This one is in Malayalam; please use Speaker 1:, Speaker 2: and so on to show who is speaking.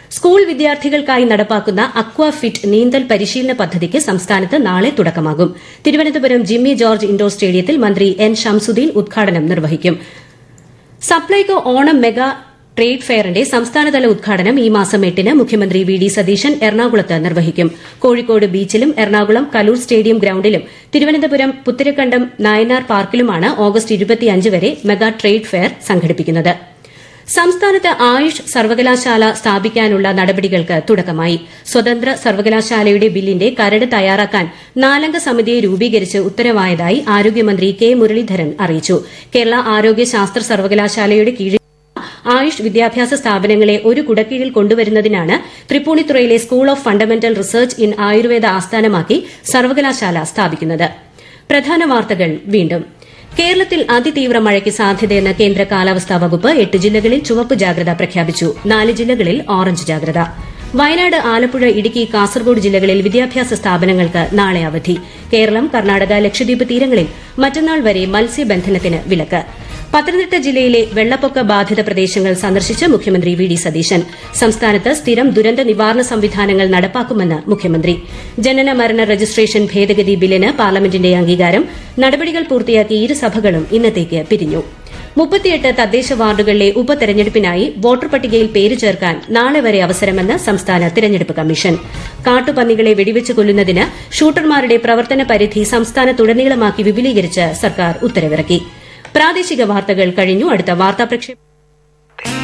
Speaker 1: സ്കൂൾ വിദ്യാർത്ഥികൾക്കായി നടപ്പാക്കുന്ന അക്വ ഫിറ്റ് നീന്തൽ പരിശീലന പദ്ധതിക്ക് സംസ്ഥാനത്ത് നാളെ തുടക്കമാകും തിരുവനന്തപുരം ജിമ്മി ജോർജ് ഇൻഡോർ സ്റ്റേഡിയത്തിൽ മന്ത്രി എൻ ഷംസുദ്ദീൻ ഉദ്ഘാടനം നിർവഹിക്കും സപ്ലൈകോ ഓണം മെഗാ ട്രേഡ് ഫെയറിന്റെ സംസ്ഥാനതല ഉദ്ഘാടനം ഈ മാസം എട്ടിന് മുഖ്യമന്ത്രി വി ഡി സതീശൻ എറണാകുളത്ത് നിർവഹിക്കും കോഴിക്കോട് ബീച്ചിലും എറണാകുളം കലൂർ സ്റ്റേഡിയം ഗ്രൌണ്ടിലും തിരുവനന്തപുരം പുത്തരക്കണ്ടം നായനാർ പാർക്കിലുമാണ് ഓഗസ്റ്റ് ഇരുപത്തിയഞ്ച് വരെ മെഗാ ട്രേഡ് ഫെയർ സംഘടിപ്പിക്കുന്നത് സംസ്ഥാനത്ത് ആയുഷ് സർവകലാശാല സ്ഥാപിക്കാനുള്ള നടപടികൾക്ക് തുടക്കമായി സ്വതന്ത്ര സർവകലാശാലയുടെ ബില്ലിന്റെ കരട് തയ്യാറാക്കാൻ നാലംഗ സമിതിയെ രൂപീകരിച്ച് ഉത്തരവായതായി ആരോഗ്യമന്ത്രി കെ മുരളീധരൻ അറിയിച്ചു കേരള ആരോഗ്യ ശാസ്ത്ര സർവകലാശാലയുടെ കീഴിൽ ആയുഷ് വിദ്യാഭ്യാസ സ്ഥാപനങ്ങളെ ഒരു കുടക്കീഴിൽ കൊണ്ടുവരുന്നതിനാണ് തൃപ്പൂണിത്തുറയിലെ school of fundamental research in Ayurveda ആസ്ഥാനമാക്കി സർവകലാശാല സ്ഥാപിക്കുന്നത് പ്രധാന വാർത്തകൾ വീണ്ടും കേരളത്തിൽ അതിതീവ്ര മഴയ്ക്ക് സാധ്യതയെന്ന് കേന്ദ്ര കാലാവസ്ഥാ വകുപ്പ് എട്ട് ജില്ലകളിൽ ചുവപ്പ് ജാഗ്രത പ്രഖ്യാപിച്ചു നാല് ജില്ലകളിൽ ഓറഞ്ച് ജാഗ്രത വയനാട് ആലപ്പുഴ ഇടുക്കി കാസർഗോഡ് ജില്ലകളിൽ വിദ്യാഭ്യാസ സ്ഥാപനങ്ങൾക്ക് നാളെ അവധി കേരളം കർണാടക ലക്ഷദ്വീപ് തീരങ്ങളിൽ മറ്റന്നാൾ വരെ മത്സ്യബന്ധനത്തിന് വിലക്ക് പത്തനംതിട്ട ജില്ലയിലെ വെള്ളപ്പൊക്ക ബാധിത പ്രദേശങ്ങൾ സന്ദർശിച്ച് മുഖ്യമന്ത്രി വി ഡി സതീശൻ സംസ്ഥാനത്ത് സ്ഥിരം ദുരന്ത നിവാരണ സംവിധാനങ്ങൾ നടപ്പാക്കുമെന്ന് മുഖ്യമന്ത്രി ജനന മരണ രജിസ്ട്രേഷൻ ഭേദഗതി ബില്ലിന് പാർലമെന്റിന്റെ അംഗീകാരം നടപടികൾ പൂർത്തിയാക്കി ഇരുസഭകളും ഇന്നത്തേക്ക് പിരിഞ്ഞു മുപ്പത്തിയെട്ട് തദ്ദേശ വാർഡുകളിലെ ഉപതെരഞ്ഞെടുപ്പിനായി വോട്ടർ പട്ടികയിൽ പേര് ചേർക്കാൻ നാളെ വരെ അവസരമെന്ന് സംസ്ഥാന തിരഞ്ഞെടുപ്പ് കമ്മീഷൻ കാട്ടുപന്നികളെ വെടിവെച്ച് കൊല്ലുന്നതിന് ഷൂട്ടർമാരുടെ പ്രവർത്തന പരിധി സംസ്ഥാനത്തുടനീളമാക്കി വിപുലീകരിച്ച് സർക്കാർ ഉത്തരവിറക്കി പ്രാദേശിക വാർത്തകൾ കഴിഞ്ഞു അടുത്ത വാർത്താ പ്രക്ഷേപണം